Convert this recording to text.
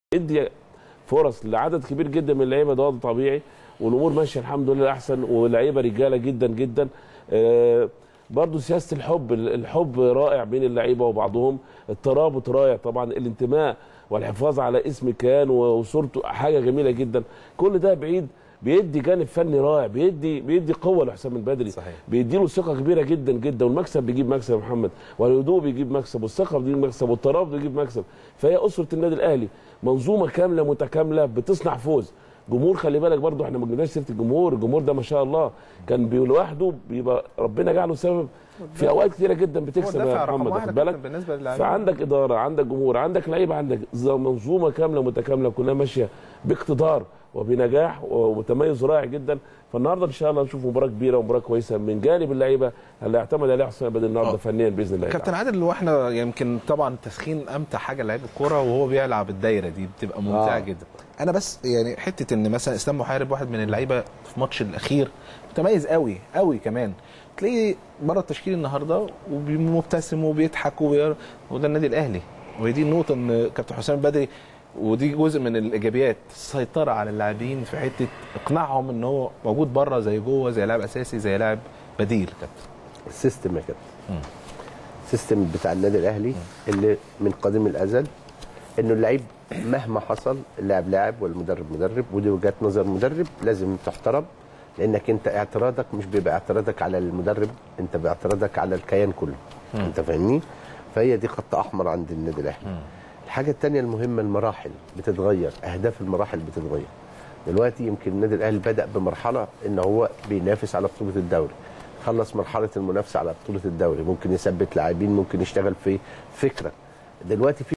ادي فرص لعدد كبير جدا من اللعيبه ده وضع طبيعي والامور ماشيه الحمد لله احسن واللعيبه رجاله جدا جدا آه، برضو سياسه الحب الحب رائع بين اللعيبه وبعضهم الترابط رائع طبعا الانتماء والحفاظ على اسم كيان وصورته حاجه جميله جدا كل ده بعيد بيدي جانب فني رائع بيدي بيدي قوه لحسام البدري صحيح. بيدي له ثقه كبيره جدا جدا والمكسب بيجيب مكسب يا محمد والهدوء بيجيب مكسب والثقه بيجيب مكسب والترابط بيجيب مكسب فهي اسره النادي الاهلي منظومه كامله متكامله بتصنع فوز جمهور خلي بالك برضو احنا ما جبناش سيره الجمهور الجمهور ده ما شاء الله كان بي- لوحده بيبقى ربنا جعله سبب في اوقات كتيره جدا بتكسب الدافع يا رقم محمد واحد واخد يا بالك كابتن بالنسبة للاعبين. فعندك اداره عندك جمهور عندك لعيبه عندك ز- منظومه كامله متكامله كلها ماشيه باقتدار وبنجاح وتميز رائع جدا فالنهارده ان شاء الله نشوف مباراه كبيره ومباراه كويسه من جانب اللعيبه اللي اعتمد عليها حسام البدري النهارده آه. فنيا باذن الله كابتن تعالى. عادل واحنا يمكن طبعا التسخين امتع حاجه لعيب الكوره وهو بيلعب الدايره دي بتبقى ممتعه آه. آه. جدا انا بس يعني حته ان مثلا اسلام محارب واحد من اللعيبه في ماتش الاخير متميز قوي قوي كمان تلاقيه بره التشكيل النهارده ومبتسم وبيضحك وبي... وده النادي الاهلي وهي دي النقطه ان كابتن حسام البدري ودي جزء من الايجابيات السيطره على اللاعبين في حته اقناعهم ان هو موجود بره زي جوه زي لاعب اساسي زي لاعب بديل كابتن السيستم يا كابتن السيستم بتاع النادي الاهلي اللي من قديم الازل انه اللعيب مهما حصل اللاعب لاعب والمدرب مدرب ودي وجهه نظر مدرب لازم تحترم لانك انت اعتراضك مش بيبقى اعتراضك على المدرب انت باعتراضك على الكيان كله انت فاهمني فهي دي خط احمر عند النادي الاهلي الحاجه الثانيه المهمه المراحل بتتغير اهداف المراحل بتتغير دلوقتي يمكن النادي الاهلي بدا بمرحله ان هو بينافس على بطوله الدوري خلص مرحله المنافسه على بطوله الدوري ممكن يثبت لاعبين ممكن يشتغل في فكره دلوقتي في